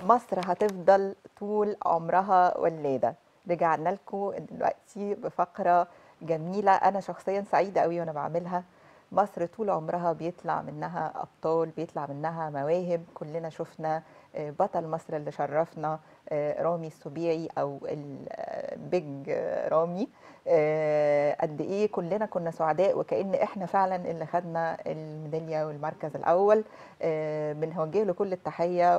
مصر هتفضل طول عمرها ولاده رجعنا لكم دلوقتي بفقره جميله انا شخصيا سعيده قوي وانا بعملها مصر طول عمرها بيطلع منها ابطال بيطلع منها مواهب كلنا شفنا آه، بطل مصر اللي شرفنا آه، رامي السبيعي او البيج رامي آه، قد ايه كلنا كنا سعداء وكأن احنا فعلا اللي خدنا الميداليه والمركز الاول آه، بنوجه له كل التحيه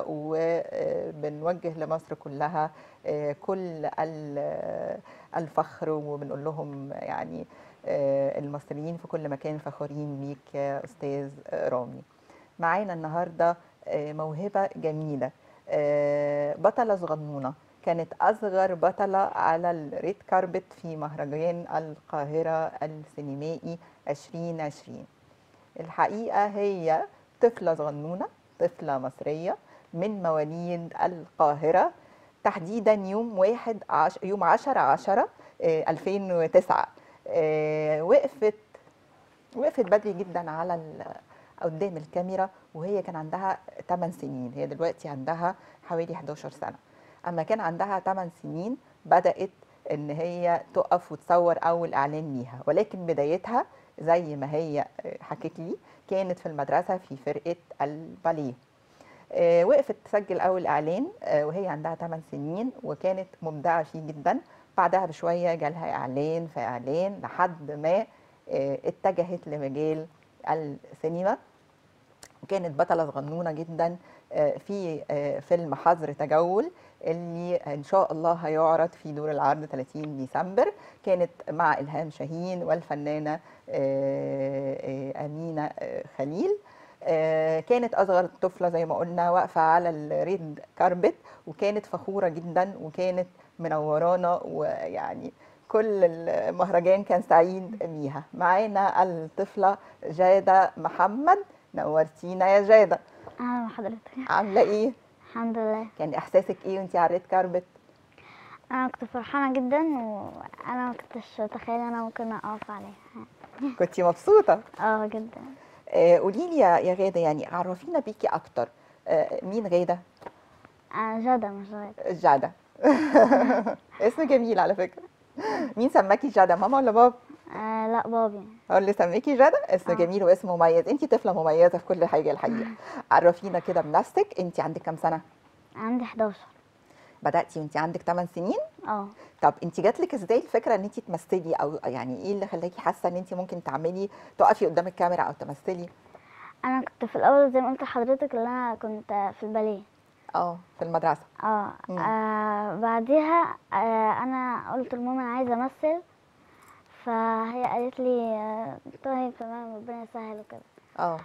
وبنوجه لمصر كلها آه، كل ال- الفخر وبنقول لهم يعني آه، المصريين في كل مكان فخورين بيك يا استاذ رامي معانا النهارده آه، موهبه جميله آه، بطله صغنونه كانت اصغر بطله على الريد كاربت في مهرجان القاهره السينمائي 2020 الحقيقه هي طفله صغنونه طفله مصريه من مواليد القاهره تحديدا يوم واحد عش... يوم 10 10 آه، 2009 آه، وقفت وقفت بدري جدا على ال... قدام الكاميرا وهي كان عندها 8 سنين هي دلوقتي عندها حوالي 11 سنة أما كان عندها 8 سنين بدأت إن هي تقف وتصور أول إعلان ليها ولكن بدايتها زي ما هي آه، حكت لي كانت في المدرسة في فرقة الباليه آه، وقفت تسجل اول اعلان آه، وهي عندها 8 سنين وكانت مبدعه فيه جدا بعدها بشويه جالها اعلان في اعلان لحد ما آه، اتجهت لمجال السينما وكانت بطلة صغنونة جدا آه، في آه، فيلم حظر تجول اللي إن شاء الله هيعرض في دور العرض 30 ديسمبر كانت مع إلهام شاهين والفنانة آه، آه، أمينة آه، خليل آه، كانت أصغر طفلة زي ما قلنا واقفة على الريد كاربت وكانت فخورة جدا وكانت منورانا ويعني كل المهرجان كان سعيد بيها معانا الطفلة جادة محمد نورتينا يا جادة اهلا بحضرتك عاملة ايه؟ الحمد لله كان احساسك ايه وانتي على الريد كاربت؟ انا كنت فرحانه جدا وانا ما كنتش اتخيل انا ممكن اقف عليها كنتي مبسوطة اه جدا آه قولي لي يا يا غادة يعني عرفينا بيكي أكتر آه مين غادة؟ انا جدة مش غادة جادة اسم جميل على فكرة مين سماكي جادة ماما ولا بابا؟ آه لا بابي هو اللي سميكي جادة اسم آه. جميل واسم مميز انتي طفلة مميزة في كل حاجة الحقيقة عرفينا كده بنفسك انتي عندك كام سنة؟ عندي 11 بدأتي وانتي عندك 8 سنين اه طب انت جاتلك ازاي الفكره ان انت تمثلي او يعني ايه اللي خلاكي حاسه ان انت ممكن تعملي تقفي قدام الكاميرا او تمثلي انا كنت في الاول زي ما قلت لحضرتك اللي انا كنت في الباليه اه في المدرسه اه, مم. آه بعديها آه انا قلت لماما انا عايزه امثل فهي قالت لي آه طيب تمام ربنا يسهل وكده اه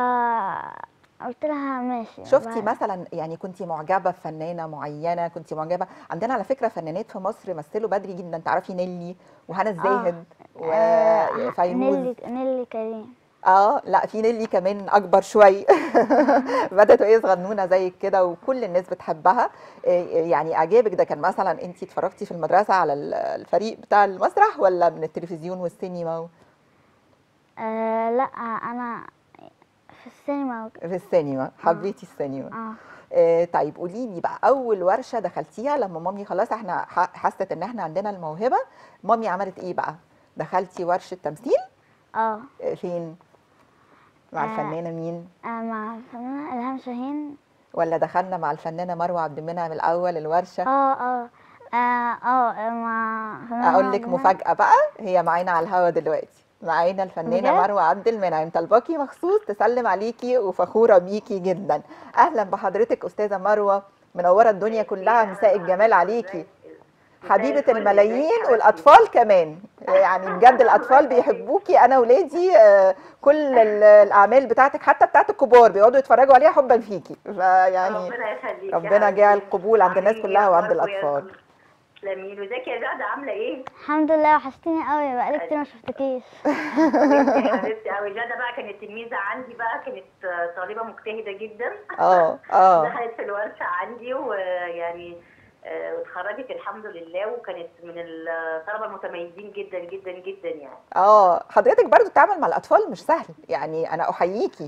فقلت لها ماشي شفتي بعد- مثلا يعني كنت معجبه بفنانه معينه كنت معجبه عندنا على فكره فنانات في مصر مثلوا بدري جدا تعرفي نيلي وهنا الزاهد آه، وفيروز نيلي نيلي كريم اه لا في نيلي كمان اكبر شوي بدات وهي صغنونه زيك كده وكل الناس بتحبها إيه يعني اعجابك ده كان مثلا انت اتفرجتي في المدرسه على ال- الفريق بتاع المسرح ولا من التلفزيون والسينما و- آه لا انا في السينما وك... في السينما حبيتي السينما اه إيه طيب قولي لي بقى اول ورشه دخلتيها لما مامي خلاص احنا ح- حست ان احنا عندنا الموهبه مامي عملت ايه بقى دخلتي ورشه تمثيل اه إيه فين مع آه. الفنانه مين آه، مع الفنانة إلهام شاهين ولا دخلنا مع الفنانه مروه عبد المنعم الاول الورشه اه اه اه اه مع فنانة اقول لك عبد المنعم. مفاجاه بقى هي معانا على الهوا دلوقتي معانا الفنانه بجد؟ مروه عبد المنعم طلباكي مخصوص تسلم عليكي وفخوره بيكي جدا اهلا بحضرتك استاذه مروه منوره الدنيا كلها مساء الجمال عليكي حبيبه الملايين والاطفال كمان يعني بجد الاطفال بيحبوكي انا ولادي آه، كل ال- الاعمال بتاعتك حتى بتاعت الكبار بيقعدوا يتفرجوا عليها حبا فيكي فيعني ربنا يخليك ربنا جعل القبول عند الناس كلها وعند الاطفال تسلمي له ازيك يا جعده عامله ايه؟ الحمد لله وحشتيني قوي بقالي كتير ما شفتكيش حبيبتي حبيبتي قوي جاده بقى كانت تلميذه عندي بقى كانت آه، طالبه مجتهده جدا اه اه دخلت في الورشه عندي ويعني آه، واتخرجت الحمد لله وكانت من الطلبه المتميزين جدا جدا جدا يعني اه حضرتك برضو التعامل مع الاطفال مش سهل يعني انا احييكي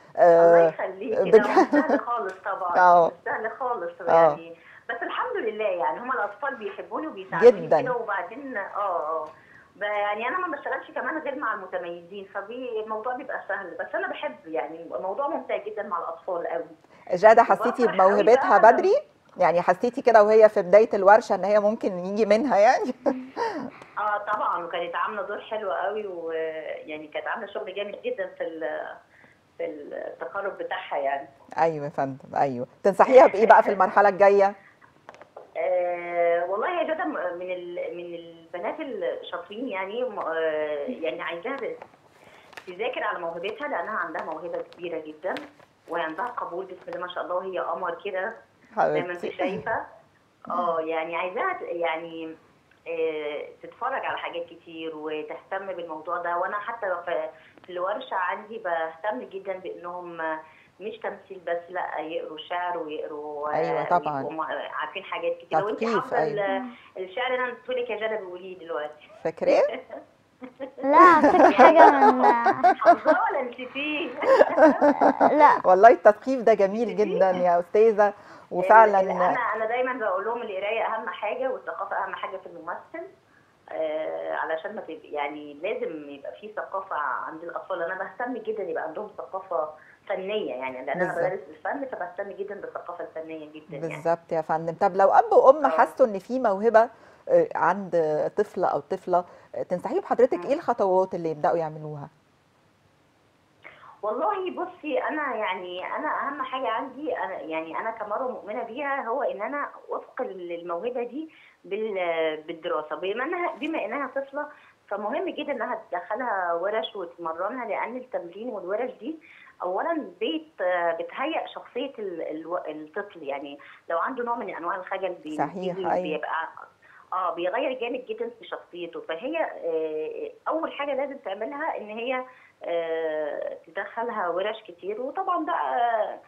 الله آه، يخليكي بج- ده مش سهل خالص طبعا آه. مش سهل خالص آه. يعني بس الحمد لله يعني هما الاطفال بيحبوني وبيساعدوني جداً. كده وبعدين اه اه ب- يعني انا ما بشتغلش كمان غير مع المتميزين فبي الموضوع بيبقى سهل بس انا بحب يعني الموضوع ممتع جدا مع الاطفال قوي جاده حسيتي وبفرح قوي بموهبتها بقى بدري يعني حسيتي كده وهي في بدايه الورشه ان هي ممكن يجي منها يعني اه طبعا وكانت عامله دور حلو قوي ويعني كانت عامله شغل جامد جدا في ال- في التخرج بتاعها يعني ايوه يا فندم ايوه تنصحيها بايه بقى في المرحله الجايه آه والله يا جدع من ال- من البنات الشاطرين يعني م- آه يعني عايزاها تذاكر على موهبتها لانها عندها موهبه كبيره جدا وعندها قبول بسم الله ما شاء الله وهي قمر كده زي ما انت حبيبتي شايفه اه يعني عايزاها ت- يعني آه، تتفرج على حاجات كتير وتهتم بالموضوع ده وانا حتى في في الورشه عندي بهتم جدا بانهم آه، مش تمثيل بس لا يقروا شعر ويقروا آه، أيوة طبعاً. ويبقوا مع- عارفين حاجات كتير لو انت تثقيف، حافظه ال- أيوة. الشعر اللي انا قلت لك يا جدع بقوليه دلوقتي فاكراه لا افتكر حاجه من حافظاه ولا نسيتيه؟ لا والله التثقيف ده جميل جدا يا استاذه وفعلا انا انا دايما بقول لهم القرايه اهم حاجه والثقافه اهم حاجه في الممثل آه علشان ما تبقى يعني لازم يبقى في ثقافه عند الاطفال انا بهتم جدا يبقى عندهم ثقافه فنيه يعني لان انا بالظبط. بدرس الفن فبهتم جدا بالثقافه الفنيه جدا يعني بالظبط يا فندم طب لو اب وام آه. حسوا ان في موهبه آه، عند طفل او طفله آه، تنصحيهم حضرتك مم. ايه الخطوات اللي يبداوا يعملوها والله بصي انا يعني انا اهم حاجه عندي أنا يعني انا كمره مؤمنه بيها هو ان انا وفق الموهبه دي بال- بالدراسه بما انها بما انها طفله فمهم جدا انها تدخلها ورش وتمرنها لان التمرين والورش دي اولا بيت بتهيئ شخصيه ال- الو- الطفل يعني لو عنده نوع من انواع الخجل بي- صحيح، بيجي أيوة. بيبقى اه بيغير جامد جدا في شخصيته فهي آه، اول حاجه لازم تعملها ان هي آه، تدخلها ورش كتير وطبعا بقى آه،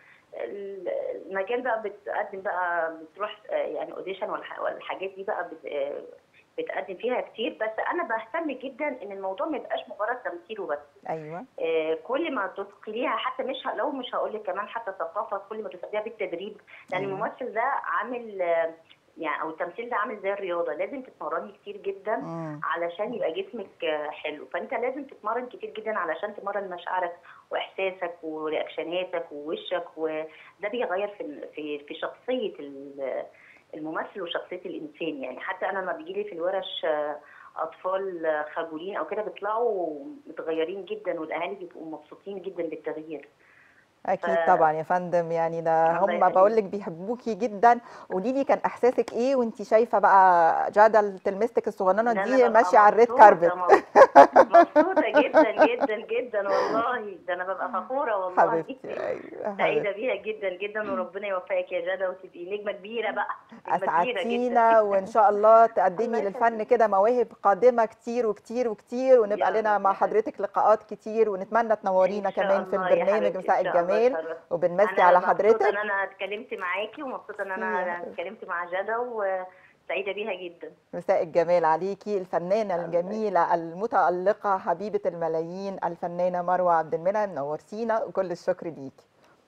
المجال بقى بتقدم بقى بتروح آه، يعني اوديشن والحاجات دي بقى بت- آه، بتقدم فيها كتير بس انا بهتم جدا ان الموضوع ما يبقاش مجرد تمثيل وبس ايوه آه، كل ما تثقليها حتى مش ه- لو مش هقول لك كمان حتى ثقافه كل ما تثقليها بالتدريب لان أيوة. الممثل ده عامل آه، يعني او التمثيل ده عامل زي الرياضه لازم تتمرني كتير جدا مم. علشان يبقى جسمك آه، حلو فانت لازم تتمرن كتير جدا علشان تمرن مشاعرك واحساسك ورياكشناتك ووشك وده بيغير في في في شخصيه ال- الممثل وشخصيه الانسان يعني حتى انا لما بيجي لي في الورش آه، اطفال آه، خجولين او كده بيطلعوا متغيرين جدا والاهالي بيبقوا مبسوطين جدا بالتغيير اكيد ف- طبعا يا فندم يعني ده الله هم يخليك. بقول لك بيحبوكي جدا قولي لي كان احساسك ايه وانت شايفه بقى جاده تلمستك الصغننه ده أنا دي ببقى ماشيه على الريد مبسوطة كاربت مب- مبسوطه جدا جدا جدا والله ده انا ببقى فخوره والله حبيبتي ايوه سعيده حبيبتي بيها جدا جدا وربنا يوفقك يا جدع وتبقي نجمه كبيره بقى نجمه كبيره اسعدتينا جدا وان شاء الله تقدمي الله للفن يخليك. كده مواهب قادمه كتير وكتير وكتير ونبقى يا لنا رب مع يا حبيبتي. حضرتك لقاءات كتير ونتمنى تنورينا إن شاء كمان في الله يا البرنامج حبيبتي، مساء إن شاء الله الجمال اتشرفت. وبنمسي أنا على مبسوطة حضرتك ان انا اتكلمت معاكي ومبسوطه ان يا انا حبيبتي. اتكلمت مع جدع وسعيده بيها جدا مساء الجمال عليكي الفنانة الله الجميلة المتألقة حبيبة الملايين الفنانة مروة عبد المنعم نورتينا وكل الشكر ليكي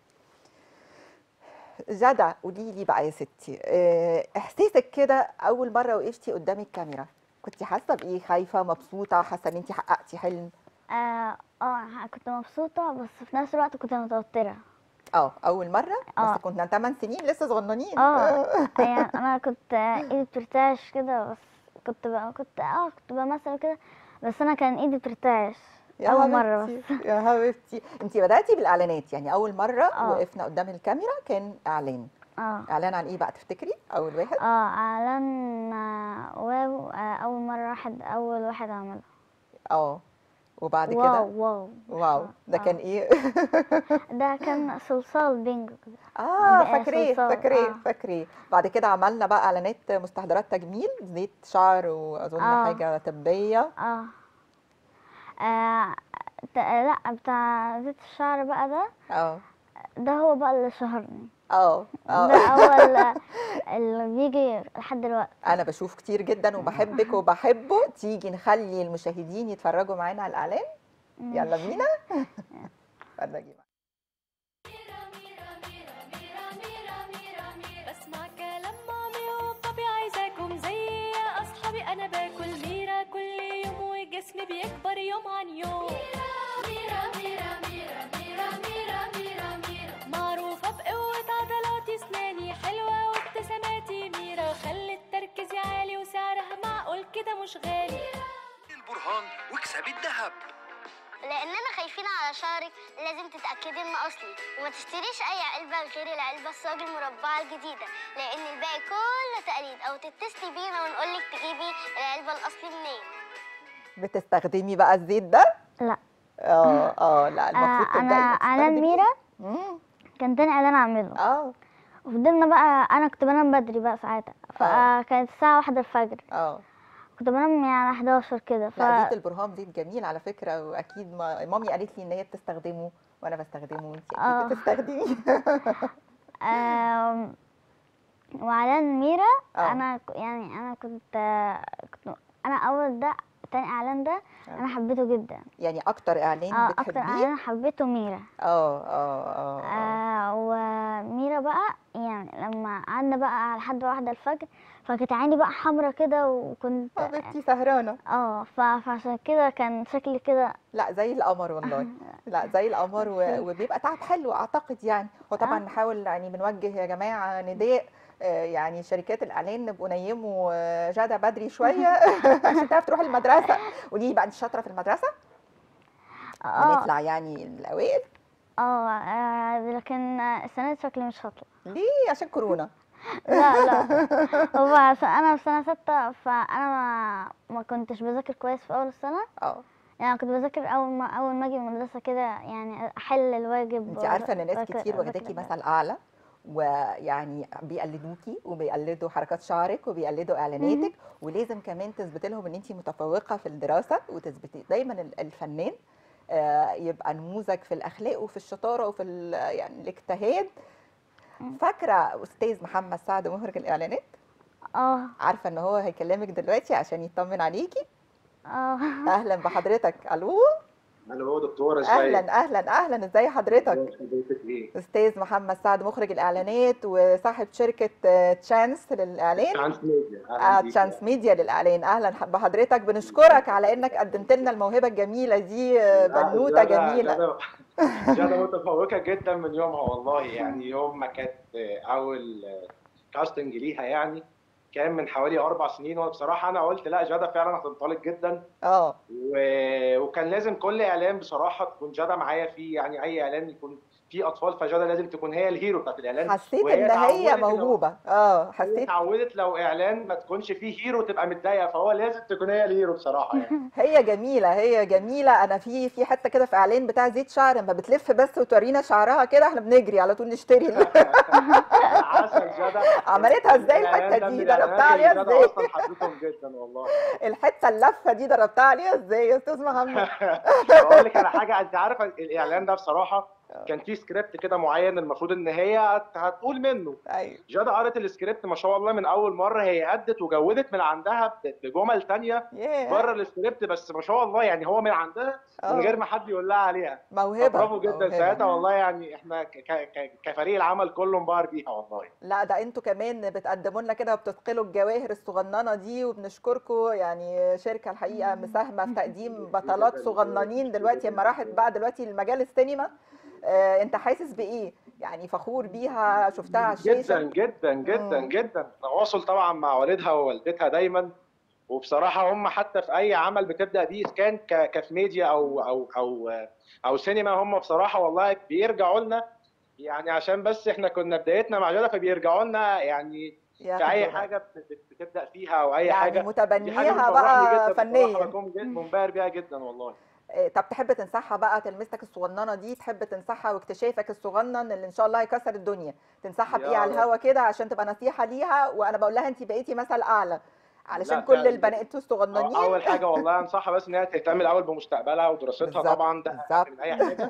جدع قولي لي بقى يا ستي آه، احساسك كده اول مرة وقفتي قدام الكاميرا كنت حاسة بايه خايفة مبسوطة حاسة ان انت حققتي حلم اه اه كنت مبسوطه بس في نفس الوقت كنت متوتره اه اول مرة آه. بس كنا 8 سنين لسه صغننين اه يعني انا كنت آه، ايدي بترتعش كده بس كنت بقى كنت اه كنت بمثل كده بس انا كان ايدي بترتعش يا أول مرة حبيبتي، يا حبيبتي انت بدأتي بالاعلانات يعني اول مرة آه. وقفنا قدام الكاميرا كان اعلان اه اعلان عن ايه بقى تفتكري اول واحد اه اعلان آه، واو آه، اول مره واحد اول واحد عمله اه وبعد كده واو واو واو ده آه. كان ايه ده كان صلصال بينجو كده اه بقى فاكريه صلصال، فاكريه آه. فاكريه بعد كده عملنا بقى اعلانات مستحضرات تجميل زيت شعر واظن آه. حاجه طبيه اه, آه. ت- لا بتاع زيت الشعر بقى ده اه ده هو بقى اللي شهرني اه ده اه اول اللي بيجي لحد دلوقتي انا بشوف كتير جدا وبحبك وبحبه تيجي نخلي المشاهدين يتفرجوا معانا على الاعلان يلا بينا اتفرجي معانا كده مش غالي البرهان واكسبي الذهب لاننا خايفين على شعرك لازم تتاكدي ان اصلي وما تشتريش اي علبه غير العلبه الصاج المربعه الجديده لان الباقي كله تقليد او تتصلي بينا ونقولك تجيبي العلبه الاصلي منين بتستخدمي بقى الزيت ده لا اه اه لا المفروض آه، تبدأي انا اعلان تستخدميه. ميرا مم. كان تاني اعلان اعمله اه وفضلنا بقى انا كنت بنام بدري بقى ساعتها آه. فكانت الساعه واحدة الفجر اه كنت بنام يعني 11 كده ف لا زيت البرهان زيت جميل على فكرة واكيد ما مامي قالت لي ان هي بتستخدمه وانا بستخدمه وانت آه. اكيد بتستخدميه آم، واعلان ميرا آه. انا ك- يعني انا كنت كنت انا اول ده تاني اعلان ده انا حبيته جدا يعني اكتر اعلان اه اكتر بتحبيه اعلان حبيته ميرا اه اه اه آه. آه وميرا بقى يعني لما قعدنا بقى لحد واحدة الفجر فكانت عيني بقى حمرا كده وكنت حبيبتي سهرانة اه ف- فعشان كده كان شكلي كده لا زي القمر والله لا زي القمر و- وبيبقى تعب حلو اعتقد يعني هو طبعا آه. نحاول يعني بنوجه يا جماعه نداء آه، يعني شركات الاعلان نبقوا نيموا آه، جدع بدري شويه عشان تعرف تروح المدرسه قولي لي بقى انت شاطره في المدرسه اه بنطلع يعني الاوائل اه آه، لكن السنة دي شكلي مش هطلع ليه عشان كورونا لا لا هو عشان انا في سنة ستة فانا ما, ما كنتش بذاكر كويس في اول السنة اه يعني كنت بذاكر اول ما اول ما اجي من المدرسة كده يعني احل الواجب انت عارفه ان ناس وأذاكر- كتير واخداكي أذاكر مثل اعلى ويعني بيقلدوكي وبيقلدوا حركات شعرك وبيقلدوا اعلاناتك ولازم كمان تثبتي لهم ان انت متفوقه في الدراسه وتثبتي دايما ال- الفنان آه، يبقى نموذج في الاخلاق وفي الشطاره وفي ال- يعني الاجتهاد فاكره استاذ محمد سعد مخرج الاعلانات اه عارفه ان هو هيكلمك دلوقتي عشان يطمن عليكي اه اهلا بحضرتك الو انا هو دكتوره ازيك اهلا اهلا اهلا ازي حضرتك حضرتك ايه استاذ محمد سعد مخرج الاعلانات وصاحب شركه آه، تشانس للاعلان ترانس ميديا اه أهلاً بيك. تشانس ميديا للاعلان اهلا بحضرتك بنشكرك على انك قدمت لنا الموهبه الجميله دي آه، لا، بنوته جدع- جميله جدع- جدع متفوقه جدا من يومها والله يعني يوم ما كانت اول كاستنج ليها يعني كان من حوالي اربع سنين وبصراحه انا قلت لا جدع فعلا هتنطلق جدا اه و... وكان لازم كل اعلان بصراحه تكون جدع معايا فيه يعني اي اعلان يكون فيه اطفال فجدع لازم تكون هي الهيرو بتاعت الاعلان حسيت وهي ان هي اتعودت لو- موهوبه اه هي حسيت اتعودت لو اعلان ما تكونش فيه هيرو تبقى متضايقه فهو لازم تكون هي الهيرو بصراحه يعني هي جميله هي جميله انا في في حته كده في اعلان بتاع زيت شعر لما بتلف بس وتورينا شعرها كده احنا بنجري على طول نشتري عسل جدع عملتها ازاي الحته دي ضربتها عليها ازاي اصلا حبيتهم جدا والله الحته اللفه دي ضربتها عليها ازاي يا استاذ محمد بقول لك على حاجه انت عارفه الاعلان ده بصراحه كان فيه سكريبت كده معين المفروض ان هي هت- هتقول منه ايوه جاده قرت السكريبت ما شاء الله من اول مره هي ادت وجودت من عندها ب- بجمل تانية ياه بره السكريبت بس ما شاء الله يعني هو من عندها آه. من غير ما حد يقول لها عليها موهبه برافو جدا موهبة. ساعتها والله يعني احنا ك- ك- ك- كفريق العمل كله انبهر بيها والله لا ده انتوا كمان بتقدموا لنا كده وبتثقلوا الجواهر الصغننه دي وبنشكركم يعني شركه الحقيقه مساهمه في تقديم بطلات صغننين دلوقتي لما راحت بقى دلوقتي لمجال السينما آه انت حاسس بايه؟ يعني فخور بيها شفتها على جدا الشاشه جدا جدا مم. جدا تواصل طبعا مع والدها ووالدتها دايما وبصراحه هم حتى في اي عمل بتبدا بيه إذا كان ك- كفي ميديا او او او او سينما هم بصراحه والله بيرجعوا لنا يعني عشان بس احنا كنا بدايتنا مع جدع فبيرجعوا لنا يعني يا في اي خبر. حاجه بت- بت- بتبدا فيها او اي يعني حاجه دي حاجه متبنيها بتفرحني بقى جدا فنيا بصراحة، بكون جد- منبهر بيها جدا والله آه، طب تحب تنصحها بقى تلمستك الصغننه دي تحب تنصحها واكتشافك الصغنن اللي ان شاء الله هيكسر الدنيا تنصحها يا بايه على رب. الهوا كده عشان تبقى نصيحه ليها وانا بقول لها انت بقيتي مثل اعلى علشان لا، كل فعلا. البنات الصغننين اول حاجه والله انصحها بس ان هي تهتم الاول بمستقبلها ودراستها بالظبط، طبعا ده بالظبط. أهم من اي حاجه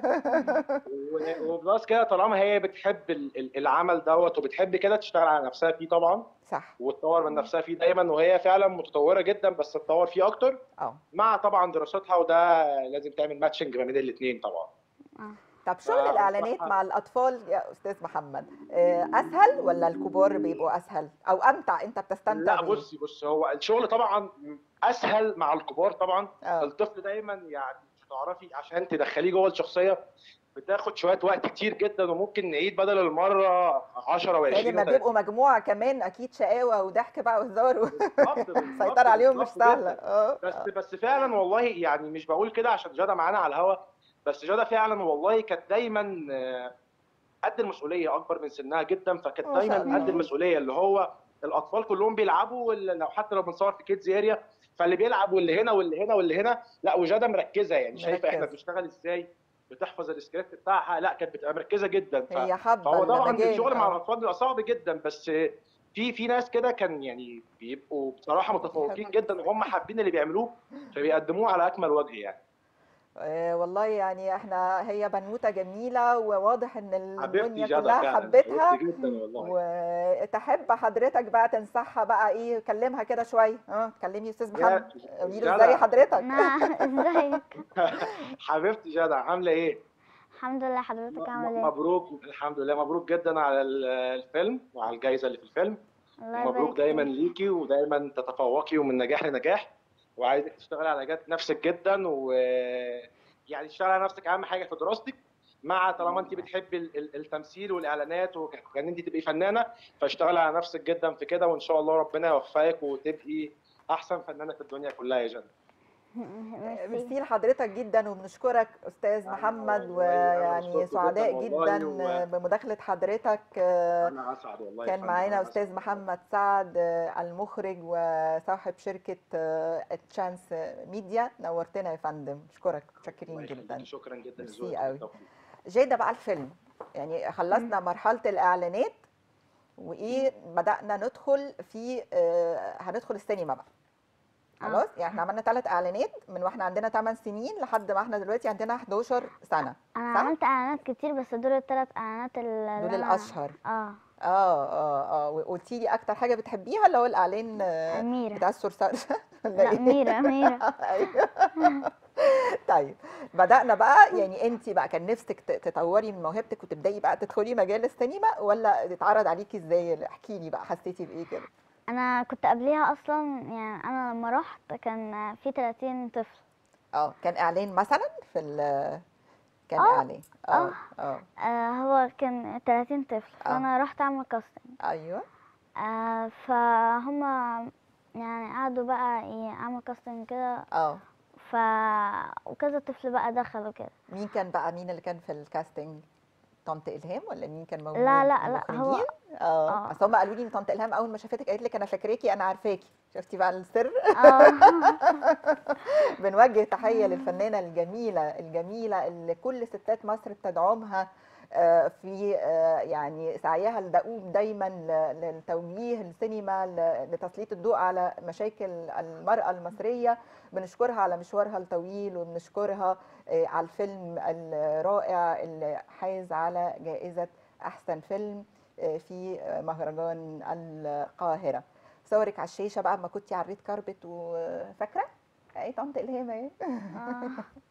و- وبلس كده طالما هي بتحب ال- ال- العمل دوت وبتحب كده تشتغل على نفسها فيه طبعا صح وتطور من نفسها فيه دايما وهي فعلا متطوره جدا بس تطور فيه اكتر اه مع طبعا دراستها وده لازم تعمل ماتشنج ما بين الاثنين طبعا طب شغل آه، الاعلانات بصراحة- مع الاطفال يا استاذ محمد آه، اسهل ولا الكبار بيبقوا اسهل او امتع انت بتستمتع لا بيه؟ بصي بصي هو الشغل طبعا اسهل مع الكبار طبعا اه الطفل دايما يعني مش هتعرفي عشان تدخليه جوه الشخصيه بتاخد شويه وقت كتير جدا وممكن نعيد بدل المره 10 تاني و20 ما بيبقوا مجموعه كمان اكيد شقاوه وضحك بقى وهزار بالظبط والسيطره عليهم مش بالظبط سهله جداً. اه بس بس فعلا والله يعني مش بقول كده عشان جاده معانا على الهوا بس جاده فعلا والله كانت دايما آه، قد المسؤوليه اكبر من سنها جدا فكانت ما شاء دايما الله. قد المسؤوليه اللي هو الاطفال كلهم بيلعبوا وال- لو حتى لو بنصور في كيدز اريا فاللي بيلعب واللي هنا واللي هنا واللي هنا لا وجاده مركزه يعني شايفه احنا مركزة. بنشتغل ازاي بتحفظ السكريبت بتاعها لا كانت بتبقى مركزه جدا ف... هي حابه فهو طبعا المجال. الشغل مع آه. الاطفال بيبقى صعب جدا بس في في ناس كده كان يعني بيبقوا بصراحه متفوقين جدا وهم حابين اللي بيعملوه فبيقدموه على اكمل وجه يعني آه، والله يعني احنا هي بنوته جميله وواضح ان حبيبتي الدنيا جدع كلها فعلا حبتها حبيبتي جدا والله وتحب حضرتك بقى تنصحها بقى ايه كلمها كده شويه اه كلمي استاذ يا محمد قولي له جدع. ازاي حضرتك نعم ازيك حبيبتي جدع عامله ايه؟ الحمد لله حضرتك عامل ايه مبروك الحمد لله مبروك جدا على ال- الفيلم وعلى الجائزه اللي في الفيلم الله مبروك يبارك دايما فيك. ليكي ودايما تتفوقي ومن نجاح لنجاح وعايزك تشتغلي على جد نفسك جدا و يعني تشتغلي على نفسك اهم حاجه في دراستك مع طالما انت بتحبي ال- ال- التمثيل والاعلانات وكان انت تبقي فنانه فاشتغلي على نفسك جدا في كده وان شاء الله ربنا يوفقك وتبقي احسن فنانه في الدنيا كلها يا جنة ميرسي ميرسي لحضرتك جدا وبنشكرك استاذ محمد والله أنا ويعني مبسوط سعداء جداً والله جدا و- بمداخله حضرتك آه، انا اسعد والله يا كان فندم، معانا أنا استاذ أسعد. محمد سعد آه، المخرج وصاحب شركه تشانس ميديا نورتنا يا فندم اشكرك متشكرين الله يخليك، جدا شكرا جدا ميرسي لذوقك قوي. والتوفيق. جاده بقى الفيلم يعني خلصنا مرحله الاعلانات وايه بدانا ندخل في آه، هندخل السينما بقى آه. خلاص يعني احنا عملنا ثلاث اعلانات من واحنا عندنا 8 سنين لحد ما احنا دلوقتي عندنا 11 سنه انا صح؟ عملت اعلانات كتير بس دول الثلاث اعلانات اللي دول أنا- الاشهر اه اه اه اه وقلتي لي اكتر حاجه بتحبيها اللي هو الاعلان آه، اميره بتاع الصرصار ولا لا ايه؟ اميره اميره أيوة. طيب بدأنا بقى يعني انت بقى كان نفسك ت- تطوري من موهبتك وتبدأي بقى تدخلي مجال السينما ولا اتعرض عليكي ازاي احكي لي بقى حسيتي بايه كده انا كنت قبليها اصلا يعني انا لما رحت كان في 30 طفل اه كان اعلان مثلا في ال كان آه، اعلان اه اه آه هو كان 30 طفل آه. فانا رحت اعمل كاستنج ايوه آه فهم يعني قعدوا بقى يعملوا كاستنج كده اه ف وكذا طفل بقى دخلوا كده مين كان بقى مين اللي كان في الكاستنج طنط الهام ولا مين كان موجود لا، لا، لا، هو- المخرجين؟ اه آه. اصل هم قالوا لي ان طنط الهام اول ما شافتك قالت لك انا فاكراكي انا عارفاكي شفتي بقى السر اه بنوجه تحية للفنانة الجميلة الجميلة اللي كل ستات مصر بتدعمها آه، في آه، يعني سعيها الدؤوب دايما ل- للتوجيه السينما ل- لتسليط الضوء على مشاكل المرأة المصرية بنشكرها على مشوارها الطويل وبنشكرها آه، على الفيلم الرائع اللي حاز على جائزة أحسن فيلم آه، في آه، مهرجان القاهرة صورك على الشاشة بقى ما كنتي على الريد كاربت وفاكرة؟ اي طنط الهام اهي آه.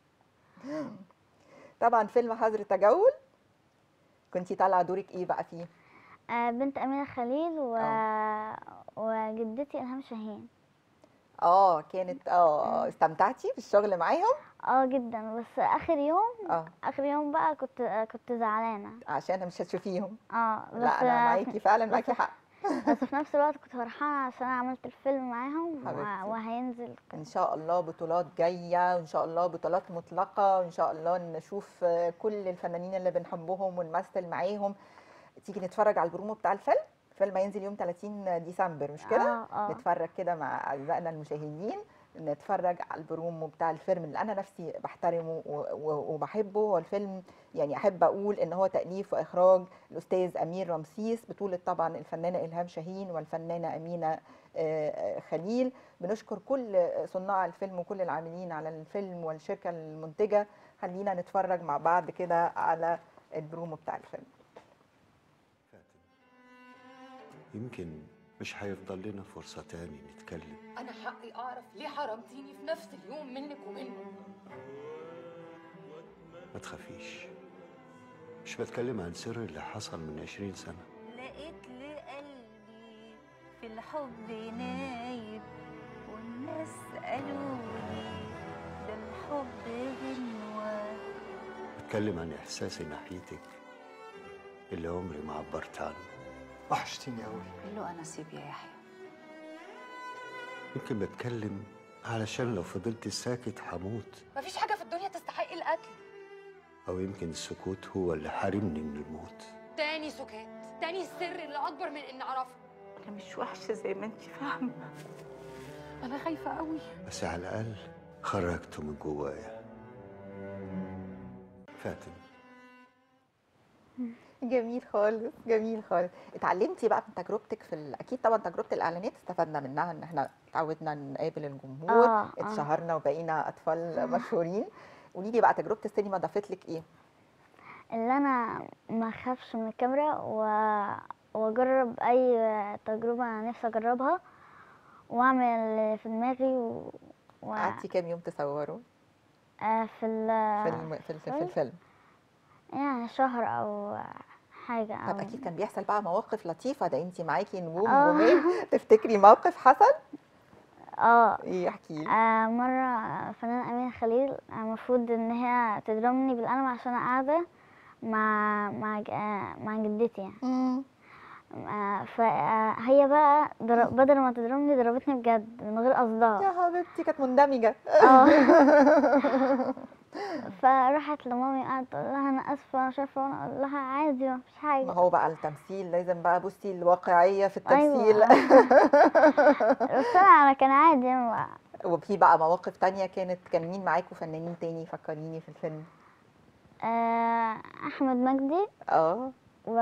طبعا فيلم حظر تجول كنتي طالعه دورك ايه بقى فيه آه، بنت أمينة خليل و... آه. وجدتي إلهام شاهين اه كانت اه استمتعتي بالشغل معاهم اه جدا بس آخر يوم اه آخر يوم بقى كنت آه، كنت زعلانة عشان مش هتشوفيهم اه بس لا انا معاكي فعلا بس- معاكي حق بس في نفس الوقت كنت فرحانة عشان أنا عملت الفيلم معاهم حبيبتي. و... وهينزل ان شاء الله بطولات جايه وان شاء الله بطولات مطلقه وان شاء الله نشوف آه، كل الفنانين اللي بنحبهم ونمثل معاهم تيجي نتفرج على البرومو بتاع الفيلم الفيلم هينزل يوم 30 ديسمبر مش كده اه اه نتفرج كده مع اعزائنا المشاهدين نتفرج على البرومو بتاع الفيلم اللي انا نفسي بحترمه و- و- وبحبه هو الفيلم يعني احب اقول ان هو تاليف واخراج الاستاذ امير رمسيس بطوله طبعا الفنانه الهام شاهين والفنانه امينه آه، آه، خليل بنشكر كل صناع الفيلم وكل العاملين على الفيلم والشركه المنتجه خلينا نتفرج مع بعض كده على البرومو بتاع الفيلم يمكن مش هيفضل لنا فرصة تاني نتكلم أنا حقي أعرف ليه حرمتيني في نفس اليوم منك ومنه ما تخافيش مش بتكلم عن سر اللي حصل من عشرين سنة لقيت لقلبي في الحب نايب والناس قالولي ده الحب غنوة بتكلم عن إحساسي ناحيتك اللي عمري ما عبرت عنه وحشتيني قوي كله اناسيب يا يحيى يمكن بتكلم علشان لو فضلت ساكت هموت مفيش حاجه في الدنيا تستحق القتل أو يمكن السكوت هو اللي حارمني من الموت تاني سكات تاني السر اللي اكبر من اني اعرفه انا مش وحشه زي ما انت فاهمه انا خايفه قوي بس على الأقل خرجته من جوايا فاتن جميل خالص جميل خالص اتعلمتي بقى من تجربتك في ال... اكيد طبعا تجربه الاعلانات استفدنا منها ان احنا اتعودنا نقابل الجمهور آه، آه. اتشهرنا وبقينا اطفال مشهورين قولي لي بقى تجربه السينما ضافت لك ايه اللي انا ما اخافش من الكاميرا و... واجرب اي تجربه انا نفسي اجربها واعمل اللي في دماغي و... و... قعدتي كام يوم تصوروا آه، في ال... في الم... في, الف... في الفيلم يعني شهر او حاجه طب او اكيد كان بيحصل بقى مواقف لطيفه ده انت معاكي نجوم آه. نجومين تفتكري موقف حصل اه ايه احكي لي آه، مرة فنانة أمينة خليل المفروض إن هي تضربني بالقلم عشان أنا قاعدة مع مع ج- آه، مع جدتي يعني مم. آه، فهي بقى در- بدل ما تضربني ضربتني بجد من غير قصدها يا حبيبتي كانت مندمجه اه فراحت لمامي قعدت تقول لها أنا آسفة مش عارفة وأنا أقول لها عادي مفيش حاجة ما هو بقى التمثيل لازم بقى بصي الواقعيه في التمثيل أيوة. بس أنا أنا كان عادي يعني وفي بقى مواقف تانية كانت كان مين معاكوا فنانين تاني فكريني في الفيلم آه، أحمد مجدي اه و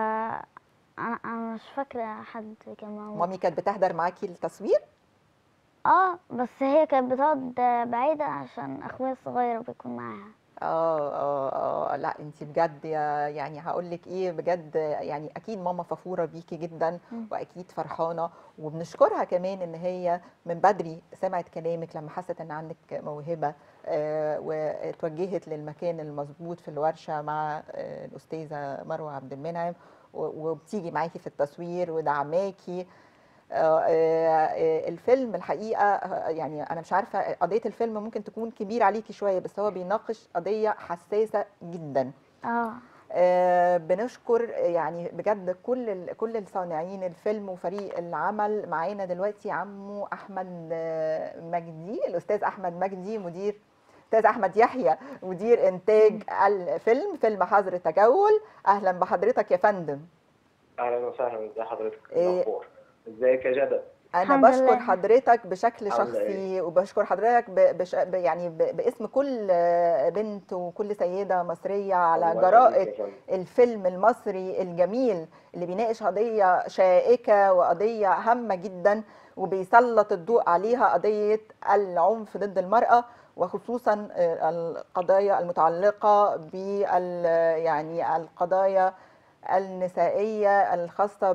أنا أنا مش فاكرة حد كان موجود مامي كانت بتحضر معاكي التصوير اه بس هي كانت بتقعد بعيدة عشان اخويا الصغير بيكون معاها اه اه اه لا انت بجد يا يعني هقول لك ايه بجد يعني اكيد ماما فخوره بيكي جدا مم. واكيد فرحانه وبنشكرها كمان ان هي من بدري سمعت كلامك لما حست ان عندك موهبه آه وتوجهت للمكان المظبوط في الورشه مع آه الاستاذه مروه عبد المنعم و- وبتيجي معاكي في التصوير ودعماكي آه، آه، آه، الفيلم الحقيقه آه، يعني انا مش عارفه قضيه الفيلم ممكن تكون كبيره عليكي شويه بس هو بيناقش قضيه حساسه جدا اه آه، بنشكر يعني بجد كل ال- كل الصانعين الفيلم وفريق العمل معانا دلوقتي عمو احمد آه، مجدي الاستاذ احمد مجدي مدير استاذ احمد يحيى مدير انتاج الفيلم فيلم حظر تجول اهلا بحضرتك يا فندم اهلا وسهلا ازي حضرتك إيه. الاخبار ازيك يا جدع انا الحمد بشكر لله. حضرتك بشكل عاملة شخصي وبشكر حضرتك ب... بش... ب... يعني ب... باسم كل آه، بنت وكل سيده مصريه على الله جرأه يخليك يا فندم. الفيلم المصري الجميل اللي بيناقش قضيه شائكه وقضيه هامه جدا وبيسلط الضوء عليها قضيه العنف ضد المراه وخصوصا آه، القضايا المتعلقه بال يعني القضايا النسائية الخاصة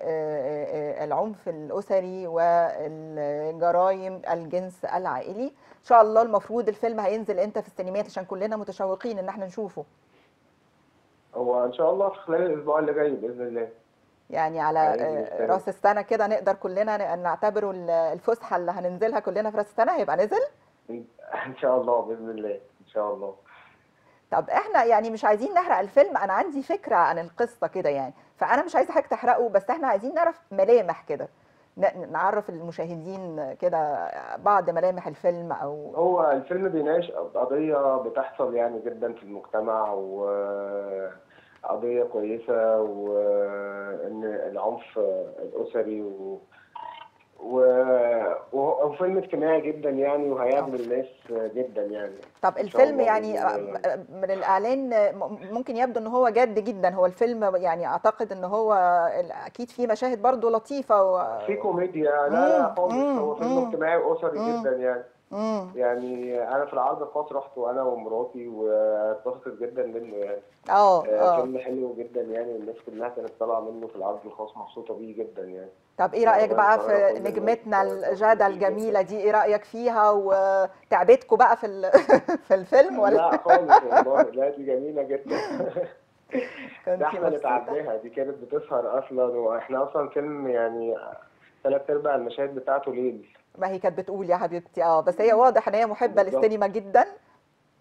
بالعنف الأسري والجرائم الجنس العائلي إن شاء الله المفروض الفيلم هينزل إمتى في السينمات عشان كلنا متشوقين إن احنا نشوفه هو ان شاء الله في خلال الاسبوع اللي جاي باذن الله يعني على هينزل آه، السينما. راس السنة كده نقدر كلنا ن- نعتبره ال- الفسحة اللي هننزلها كلنا في راس السنة هيبقى نزل ان شاء الله باذن الله ان شاء الله طب احنا يعني مش عايزين نحرق الفيلم انا عندي فكره عن القصه كده يعني فانا مش عايزه حضرتك تحرقه بس احنا عايزين نعرف ملامح كده ن- نعرف المشاهدين كده بعض ملامح الفيلم او هو الفيلم بيناقش قضية بتحصل يعني جدا في المجتمع وقضية كويسة وإن العنف الأسري و... و... وهو فيلم اجتماعي جدا يعني وهيعجب الناس جدا يعني طب إن شاء الفيلم الله يعني بإذن الله يعني. من الاعلان م- ممكن يبدو ان هو جد جدا هو الفيلم يعني اعتقد ان هو اكيد فيه مشاهد برضو لطيفه و... في كوميديا لا لا مم، خالص مم، هو فيلم مم. اجتماعي وأسري مم. جدا يعني مم. يعني أنا في العرض الخاص رحت وأنا ومراتي واتبسطت جدا منه يعني اه آه، اه فيلم حلو جدا يعني والناس كلها كانت طالعه منه في العرض الخاص مبسوطه بيه جدا يعني طب ايه رايك بقى في القاهرة كل نجمتنا الناس الجاده الجميله دي ايه رايك فيها وتعبتكم بقى في ال- في الفيلم ولا لا خالص والله لا دي جميله جدا كنتي ده احنا اللي مبسوطة؟ تعبناها دي كانت بتسهر اصلا واحنا اصلا فيلم يعني ثلاث ارباع المشاهد بتاعته ليل ما هي كانت بتقول يا حبيبتي اه بس هي واضح ان هي محبه بالظبط. للسينما جدا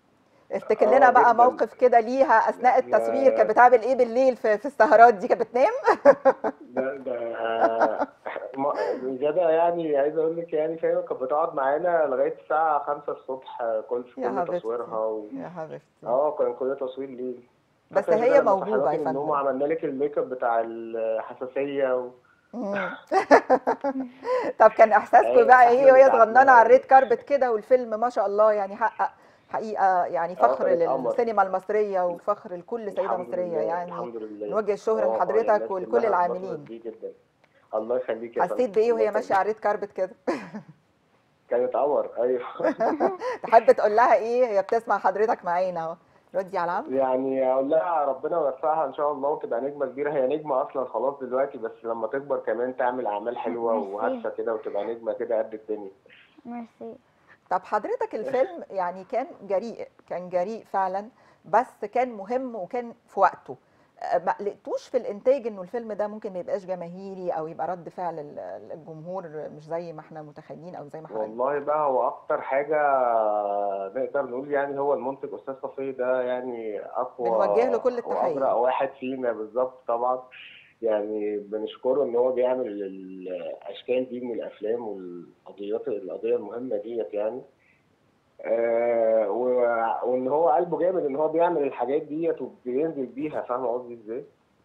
افتكر آه، لنا بقى جداً. موقف كده ليها اثناء التصوير لا. كانت بتعمل ايه بالليل في, في السهرات دي كانت بتنام ده ده آه، ما- زيادة يعني عايز اقول لك يعني فاهمة كانت بتقعد معانا لغاية الساعة 5 الصبح آه، كل في يا كل حبيبتي. تصويرها و... يا حبيبتي اه كان كل تصوير ليل بس فاكرة هي كده لما موهوبة صحيناكي يا من النوم فندم. وعملنا لك الميك اب بتاع الحساسية و... مم. طب كان احساسكم أيوة، بقى إحنا ايه وهي اللي صغننه عملناها. على الريد كاربت كده والفيلم ما شاء الله يعني حقق حقيقه يعني فخر كانت قمر. للسينما المصريه وفخر لكل سيده الحمد مصريه لله يعني الحمد لله نوجه الشهرة آه، آه، لحضرتك الناس ولكل كلها العاملين. اتبسطت بيه جدا الله يخليك يا حسيت فندم. بايه الله وهي ماشيه يخليك. على الريد كاربت كده كانت قمر ايوه تحب تقول لها ايه هي بتسمع حضرتك معانا اهو ردي على عم يعني اقول لها ربنا يوفقها ان شاء الله وتبقى نجمه كبيره هي نجمه اصلا خلاص دلوقتي بس لما تكبر كمان تعمل اعمال حلوه ميرسي. وهادفه كده وتبقى نجمه كده قد الدنيا ميرسي طب حضرتك الفيلم يعني كان جريء كان جريء فعلا بس كان مهم وكان في وقته أه، ما لقيتوش في الانتاج انه الفيلم ده ممكن ما يبقاش جماهيري او يبقى رد فعل ال- الجمهور مش زي ما احنا متخيلين او زي ما حضرتك والله بقى هو اكتر حاجه نقدر نقول يعني هو المنتج استاذ صفي ده يعني اقوى بنوجه له كل التحية. وابرع واحد فينا بالظبط طبعا يعني بنشكره ان هو بيعمل الاشكال دي من الافلام والقضيات القضيه المهمه ديت يعني آه و- وان هو قلبه جامد ان هو بيعمل الحاجات ديت وبينزل بيها فاهم قصدي ازاي؟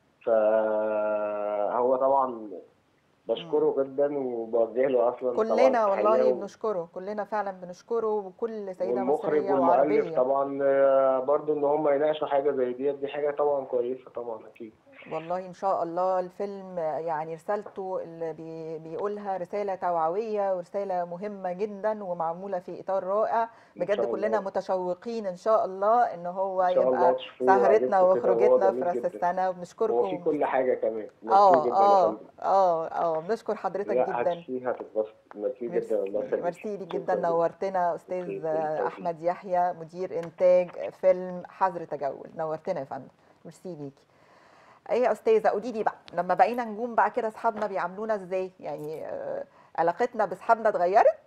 فهو طبعا بشكره جدا وبوجه له اصلا طبعا كلنا تحية والله و- بنشكره كلنا فعلا بنشكره وكل سيده والمخرج مصريه والمؤلف وعربيه طبعا آه، برضو ان هم يناقشوا حاجه زي ديت دي حاجه طبعا كويسه طبعا اكيد والله ان شاء الله الفيلم يعني رسالته اللي بي بيقولها رساله توعويه ورساله مهمه جدا ومعموله في اطار رائع بجد شاء كلنا الله. متشوقين ان شاء الله ان هو إن شاء الله يبقى تشوفوه سهرتنا وعجبكم كده وهو وخروجتنا في جميل راس جدا. السنه هو في وبنشكركم كل حاجه كمان ميرسي اه جدا يا اه فندم اه اه بنشكر حضرتك لا جدا هتشوفيها هتتبسط ميرسي جدا الله ميرسي يخليك ميرسي ليك شكراً جدا نورتنا استاذ أوكي، بالتوفيق. احمد يحيى مدير انتاج فيلم حظر تجول نورتنا يا فندم ميرسي ليكي ايه يا استاذه قولي لي بقى لما بقينا نجوم بقى كده اصحابنا بيعاملونا ازاي يعني آه، علاقتنا باصحابنا اتغيرت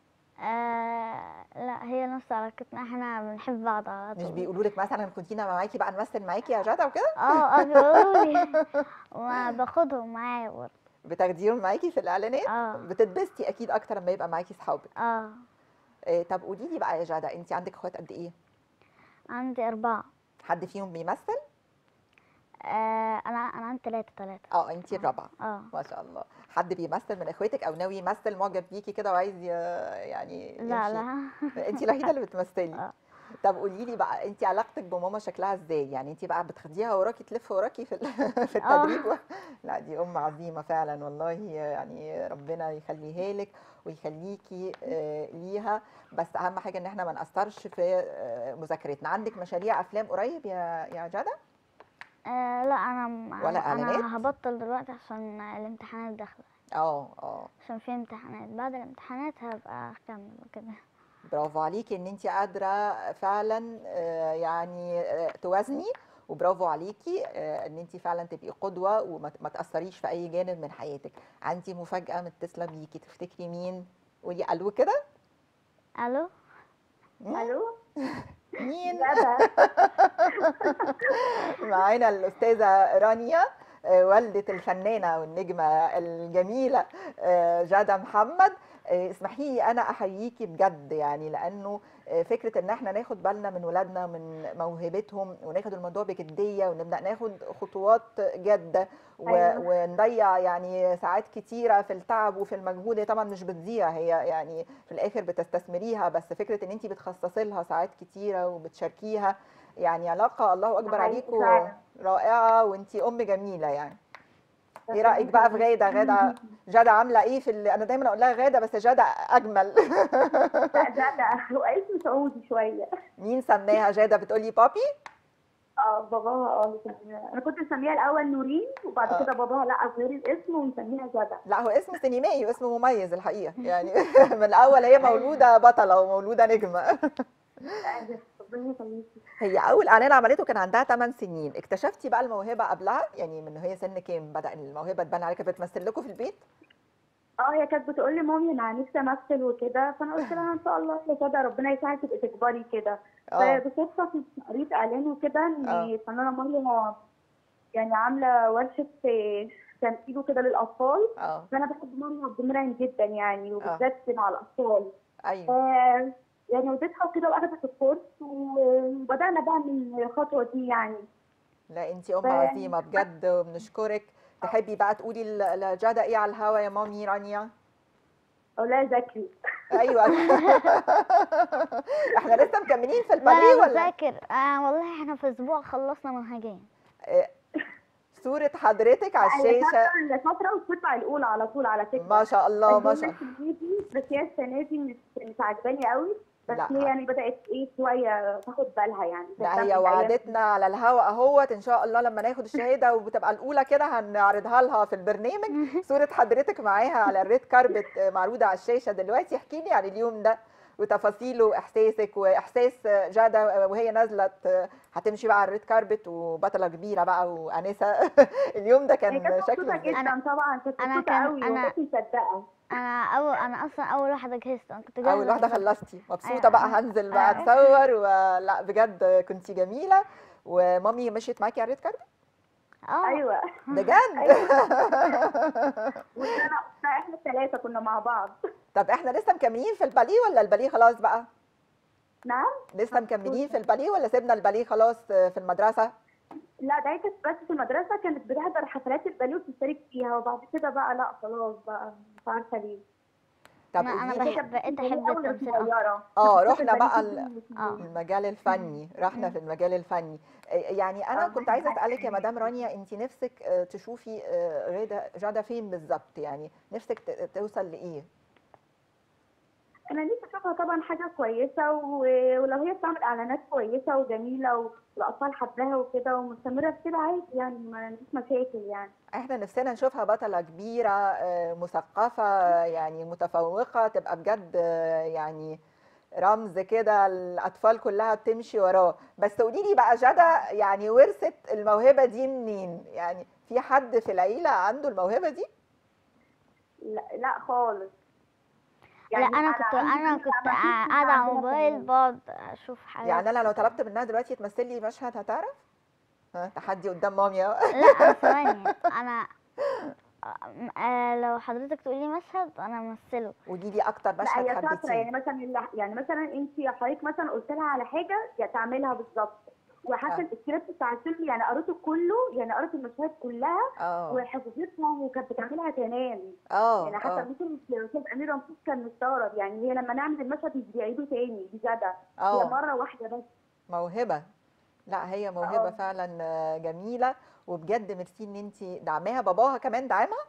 آه لا هي نفس علاقتنا احنا بنحب بعض على مش طول بيقولوا لك مثلا كنتينا معاكي بقى نمثل معاكي يا جدع وكده اه اه بيقولوا لي وباخدهم معايا برضه بتاخديهم معاكي في الاعلانات اه بتتبسطي اكيد اكتر لما يبقى معاكي صحابك اه إيه طب قولي لي بقى يا جدع انت عندك اخوات قد ايه عندي أربعة حد فيهم بيمثل آه أنا أنا عندي تلاتة تلاتة اه انت الرابعه اه ما شاء الله حد بيمثل من اخواتك او ناوي يمثل معجب بيكي كده وعايز ي- يعني لا يمشي؟ لا انت الوحيده اللي بتمثلي آه. طب قولي لي بقى انت علاقتك بماما شكلها ازاي يعني انت بقى بتاخديها وراكي تلف وراكي في ال- في آه. التدريب و... لا دي ام عظيمه فعلا والله يعني ربنا يخليها لك ويخليكي آه، ليها بس اهم حاجه ان احنا ما نقصرش في آه، مذاكرتنا عندك مشاريع افلام قريب يا يا جدع آه لا أنا ولا إعلانات؟ أنا هبطل دلوقتي عشان الامتحانات داخلة اه اه عشان في امتحانات بعد الامتحانات هبقى أكمل وكده برافو عليكي ان انت قادره فعلا آه، يعني آه، توازني وبرافو عليكي آه، ان انت فعلا تبقي قدوه وما ما تاثريش في اي جانب من حياتك عندي مفاجاه متصله بيكي تفتكري مين قولي الو كده ألو الو مين ندى معانا الاستاذه رانيا آه، والده الفنانه والنجمه الجميله آه، جاده محمد آه، اسمحي لي انا احييكي بجد يعني لانه آه، فكره ان احنا ناخد بالنا من ولادنا من موهبتهم وناخد الموضوع بجديه ونبدا ناخد خطوات جاده و- أيوة. ونضيع يعني ساعات كتيره في التعب وفي المجهود هي طبعا مش بتضيع هي يعني في الاخر بتستثمريها بس فكره ان انت بتخصصي لها ساعات كتيره وبتشاركيها يعني علاقه الله اكبر حقيقي عليكم فعلا. رائعه وانت ام جميله يعني ايه رايك بقى في غاده غاده جاده عامله ايه في اللي انا دايما اقول لها غاده بس جاده اجمل لا ده ده هو اسم سعودي شويه مين سماها جاده بتقولي بابي اه باباها اه اللي سميها. انا كنت مسميها الاول نورين وبعد آه. كده باباها لا غير الاسم ومسميها جدع لا هو اسم سينمائي واسم مميز الحقيقه يعني من الاول هي مولوده بطله ومولوده نجمه ربنا يخليكي هي اول اعلان عملته كان عندها 8 سنين اكتشفتي بقى الموهبه قبلها يعني من هي سن كام بدا الموهبه تبان عليها كانت بتمثل لكم في البيت اه هي كانت بتقول لي مامي انا نفسي امثل وكده فانا قلت لها ان شاء الله يا جدع ربنا يساعدك تبقي تكبري كده اه فبصدفة كنت قريت إعلان وكده إن آه. الفنانة مريم يعني عاملة ورشة تمثيل وكده للأطفال اه فأنا بحب مريم عبد المنعم جدا يعني وبالذات مع الأطفال ايوه ف- يعني وديتها وكده وأخدت الكورس وبدأنا بقى من الخطوة دي يعني لا انت ام ف- عظيمه بجد وبنشكرك تحبي بقى تقولي ل- لجاده ايه على الهوا يا مامي رانيا أولاد ذكي ايوه احنا لسه مكملين في لا الباليه انا ولا بذاكر آه والله احنا في اسبوع خلصنا منهجين آه، صورة حضرتك على الشاشة الفترة وبتطلع الأولى على طول على فكرة ما شاء الله ما الجملة شاء السنة دي بس هي السنة دي مش مش عجباني قوي بس لا. هي يعني بدأت ايه شوية تاخد بالها يعني لا تهتم هي بالأيام وعدتنا على الهوا اهوت ان شاء الله لما ناخد الشهاده وبتبقى الاولى كده هنعرضها لها في البرنامج صوره حضرتك معاها على الريد كاربت معروضه على الشاشه دلوقتي احكي لي عن اليوم ده وتفاصيله واحساسك واحساس جاده وهي نازله ت- هتمشي بقى على الريد كاربت وبطله كبيره بقى وانسه اليوم ده هي كان كانت شكله مبسوطة ازاي جدا طبعا كانت أنا مبسوطة كان- قوي أنا- وكنت مصدقة انا اول انا اصلا اول واحده جهزت انا كنت جاهزه اول واحده بالظبط. خلصتي مبسوطه أيوة. بقى هنزل بقى أيوة. اتصور ولا بجد كنتي جميله ومامي مشيت معاكي على الريد كاربت اه ايوه بجد وانا اختها احنا الثلاثة كنا مع بعض طب احنا لسه مكملين في الباليه ولا الباليه خلاص بقى نعم لسه مكملين في الباليه ولا سيبنا الباليه خلاص في المدرسه لا ده هي كانت بس في المدرسة كانت بتحضر حفلات الباليه وبتشترك فيها وبعد كده بقى لا خلاص بقى مش عارفة ليه طب انا انا قولي لي- بحب بقيت هي احب أول التمثيل صغيرة. أكتر. اه كنت رحنا الباليه بقى كنت ال- اه المجال الفني رحنا في المجال الفني يعني انا آه، كنت عايزه اسالك يا مدام رانيا انت نفسك آه، تشوفي آه، غاده جاده فين بالظبط يعني نفسك ت- توصل لايه انا نفسي اشوفها طبعا حاجه كويسه و- ولو هي بتعمل اعلانات كويسه وجميله والاطفال حباها وكده ومستمره في كده عادي يعني ما عنديش مشاكل يعني احنا نفسنا نشوفها بطلة كبيرة آه، مثقفة يعني متفوقة تبقى بجد آه، يعني رمز كده الأطفال كلها بتمشي وراه بس قولي لي بقى جدى يعني ورثت الموهبة دي منين يعني في حد في العيلة عنده الموهبة دي لا, لا خالص لا انا كنت عندي انا فكرة كنت ما فيش قاعده على عندنا الموبايل كمان. بقعد اشوف حاجات يعني أنا لو طلبت منها دلوقتي تمثل لي مشهد هتعرف ها تحدي قدام مامي أهو. لا ثواني انا آه، لو حضرتك تقولي مشهد انا امثله قولي لي أكتر لا مشهد هي شاطره حبيتيه يعني مثلا اللي- يعني مثلا انت يا حضرتك مثلا قلت لها على حاجه يا تعملها بالظبط وحتى آه. السكريبت بتاع الفيلم يعني قريته كله يعني قريت المشاهد كلها اه وحفظتها وكانت بتعملها كمان اه يعني حتى اه مثل الاستاذ امير رمسيس كان مستغرب يعني هي لما نعمل المشهد مش بيعيدوا تاني دي جدع هي اه مره واحده بس موهبة لا هي موهبة آه. فعلا آه، جميلة وبجد ميرسي ان انت دعماها باباها كمان دعمها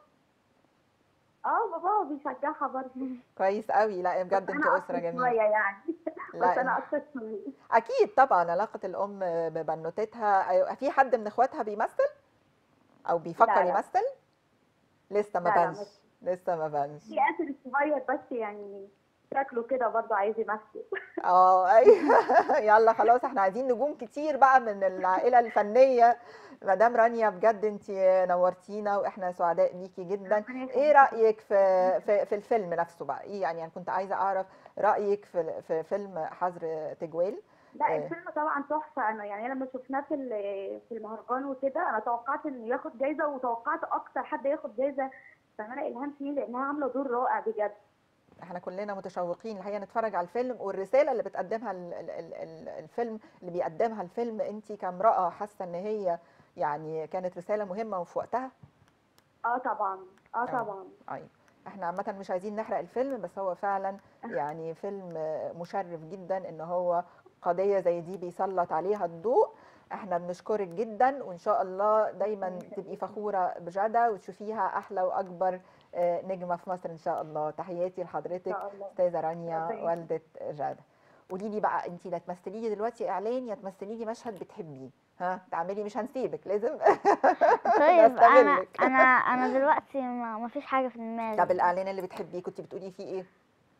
اه بابا بيشجعها برضه كويس قوي لا بجد بس انتوا أنا اسرة أكتر جميلة شويه يعني بس لا انا اكتر شويه اكيد طبعا علاقة الام ببنوتتها أيوة، في حد من اخواتها بيمثل او بيفكر لا، لا. يمثل لسه ما لا، لا، بانش لسه ما بانش في اسر الصغير بس يعني شكله كده برضه عايز يمثل اه ايوه يلا خلاص احنا عايزين نجوم كتير بقى من العائله الفنيه مدام رانيا بجد انت نورتينا واحنا سعداء بيكي جدا ربنا يخليكي. ايه رايك في في, في الفيلم نفسه بقى ايه يعني انا كنت عايزه اعرف رايك في في فيلم حظر تجوال لا آه. الفيلم طبعا تحفه انا يعني لما شفناه في ال- في المهرجان وكده انا توقعت انه ياخد جايزه وتوقعت اكتر حد ياخد جايزه فنانه الهام شاهين لانها عامله دور رائع بجد احنا كلنا متشوقين الحقيقه نتفرج على الفيلم والرساله اللي بتقدمها ال- ال- ال- ال- الفيلم اللي بيقدمها الفيلم انت كامراه حاسه ان هي يعني كانت رساله مهمه وفي وقتها اه طبعا اه آه. طبعا ايوه احنا عامه مش عايزين نحرق الفيلم بس هو فعلا يعني فيلم مشرف جدا ان هو قضيه زي دي بيسلط عليها الضوء احنا بنشكرك جدا وان شاء الله دايما تبقي فخوره بجدة وتشوفيها احلى واكبر آه، نجمه في مصر ان شاء الله تحياتي لحضرتك ان شاء الله استاذه رانيا ربنا والده جاده قولي لي بقى انت لا تمثلي لي دلوقتي اعلان يا تمثلي لي مشهد بتحبيه ها تعملي مش هنسيبك لازم طيب انا نستغلك. انا انا دلوقتي ما ما فيش حاجه في دماغي طب الاعلان اللي بتحبيه كنت بتقولي فيه ايه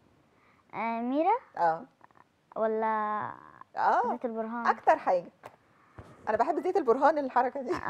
آه ميرا اه ولا اه زيت البرهان اكتر حاجه انا بحب زيت البرهان الحركه دي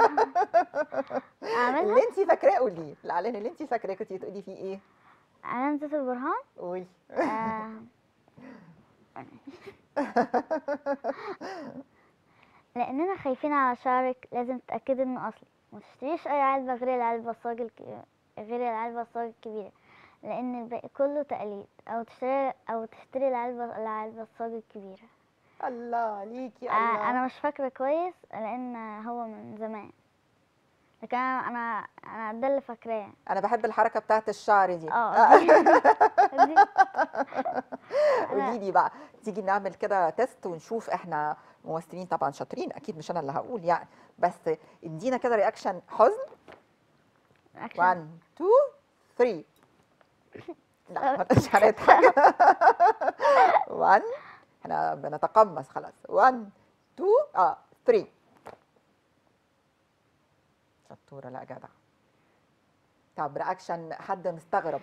اعملها اللي انت فاكراه قولي الاعلان اللي انت فاكراه كنت تقولي فيه ايه اعلان زيت البرهان قولي آه لاننا خايفين على شعرك لازم تتاكدي انه اصلي ما تشتريش اي علبه غير العلبه الصاج الك... غير العلبه الصاج الكبيره لان الباقي كله تقليد او تشتري او تشتري العلبه العلبه الصاج الكبيره الله عليكي آه، الله انا مش فاكره كويس لان هو من زمان لكن انا انا انا ده اللي فاكراه انا بحب الحركه بتاعت الشعر دي اه دي- قولي لي بقى تيجي نعمل كده تيست ونشوف احنا ممثلين طبعا شاطرين اكيد مش انا اللي هقول يعني بس ادينا كده رياكشن حزن 1 2 3 لا مش هنضحك 1 احنا بنتقمص خلاص 1 2 اه 3 شطوره لا جدع طب رياكشن حد مستغرب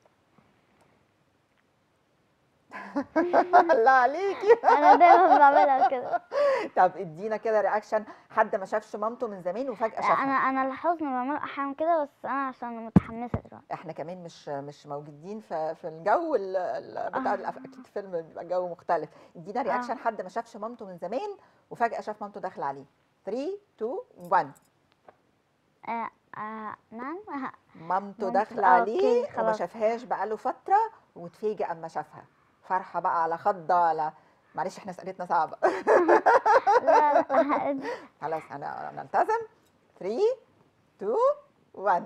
الله عليكي انا دايما بعملها كده طب ادينا كده رياكشن حد ما شافش مامته من زمان وفجاه شافها انا انا الحزن بعمله احيانا كده بس انا عشان متحمسه دلوقتي احنا كمان مش مش موجودين في في الجو ال- ال- بتاع الأف- اكيد فيلم بيبقى جو مختلف ادينا رياكشن حد ما شافش مامته من زمان وفجاه شاف مامته داخله عليه 3 2 1 آه آه نعم آه. مامته مامته- داخله آه، عليه أوكي، وما خلاص. شافهاش بقاله فتره واتفاجئ اما شافها فرحه بقى على خضه على معلش احنا اسئلتنا صعبه لا لا خلاص انا نلتزم 3 2 1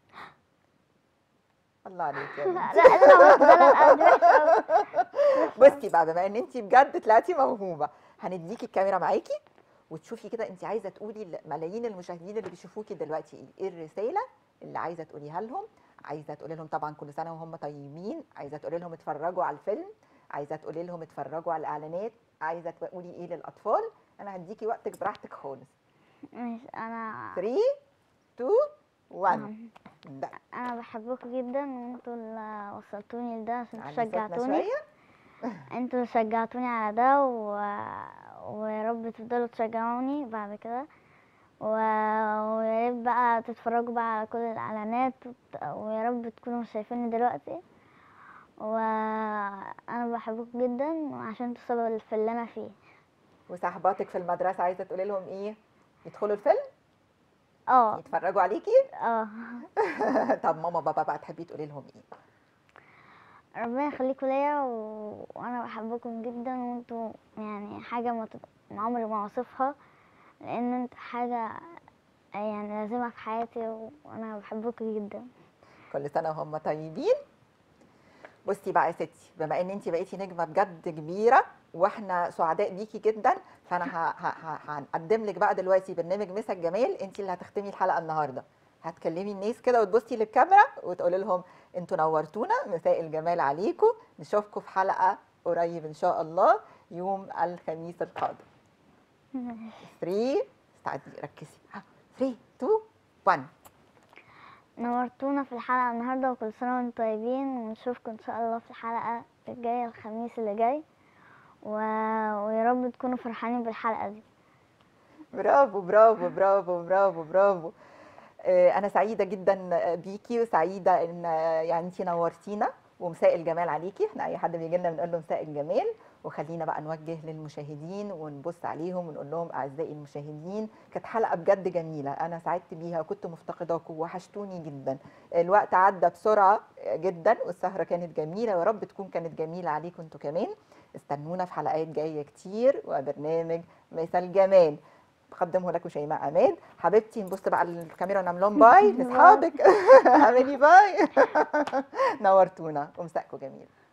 الله عليك يا لا بنتي لا لا لا لا لا بصي بقى بما ان انت بجد طلعتي موهوبه هنديكي الكاميرا معاكي وتشوفي كده انت عايزه تقولي لملايين المشاهدين اللي بيشوفوكي دلوقتي ايه ايه الرساله اللي عايزه تقوليها لهم عايزه تقولي لهم طبعا كل سنه وهم طيبين عايزه تقولي لهم اتفرجوا على الفيلم عايزه تقولي لهم اتفرجوا على الاعلانات عايزه تقولي ايه للاطفال انا هديكي وقتك براحتك خالص ماشي انا 3 2 1 ده انا بحبكم جدا وانتوا اللي وصلتوني لده عشان علي صوتنا شجعتوني شوية. انتوا اللي شجعتوني على ده و... ويا رب تفضلوا تشجعوني بعد كده و... ويا ريت بقى تتفرجوا بقى على كل الاعلانات وت... ويا رب تكونوا شايفيني دلوقتي وانا بحبكم جدا عشان انتوا السبب في اللي انا فيه وصاحباتك في المدرسه عايزه تقولي لهم ايه يدخلوا الفيلم اه يتفرجوا عليكي اه طب ماما بابا بقى تحبي تقولي لهم ايه ربنا يخليكم ليا و... وانا بحبكم جدا وانتوا يعني حاجه ما تب... ما عمري ما اوصفها لان انت حاجه يعني لازمه في حياتي و... وانا بحبكم جدا كل سنه وهم طيبين بصي بقى يا ستي بما ان انت بقيتي نجمه بجد كبيره واحنا سعداء بيكي جدا فانا ه- ه- ه- هنقدم لك بقى دلوقتي برنامج مسا الجمال انت اللي هتختمي الحلقه النهارده هتكلمي الناس كده وتبصي للكاميرا وتقولي لهم انتوا نورتونا مساء الجمال عليكم نشوفكم في حلقه قريب ان شاء الله يوم الخميس القادم 3 استعدي ركزي 3 2 1 نورتونا في الحلقه النهارده وكل سنه وانتم طيبين ونشوفكم ان شاء الله في الحلقه الجايه الخميس اللي جاي و... ويا رب تكونوا فرحانين بالحلقه دي برافو برافو برافو برافو برافو آه، انا سعيده جدا بيكي وسعيده ان آه، يعني انتي نورتينا ومساء الجمال عليكي احنا اي حد بيجي لنا بنقول له مساء الجمال وخلينا بقى نوجه للمشاهدين ونبص عليهم ونقول لهم اعزائي المشاهدين كانت حلقه بجد جميله انا سعدت بيها وكنت مفتقداكم وحشتوني جدا الوقت عدى بسرعه جدا والسهره كانت جميله ويا رب تكون كانت جميله عليكم انتوا كمان استنونا في حلقات جايه كتير وبرنامج مثال جمال بقدمه لكم شيماء عماد حبيبتي نبص بقى على الكاميرا ونعمل لهم باي لاصحابك اعملي باي نورتونا ومساءكم جميل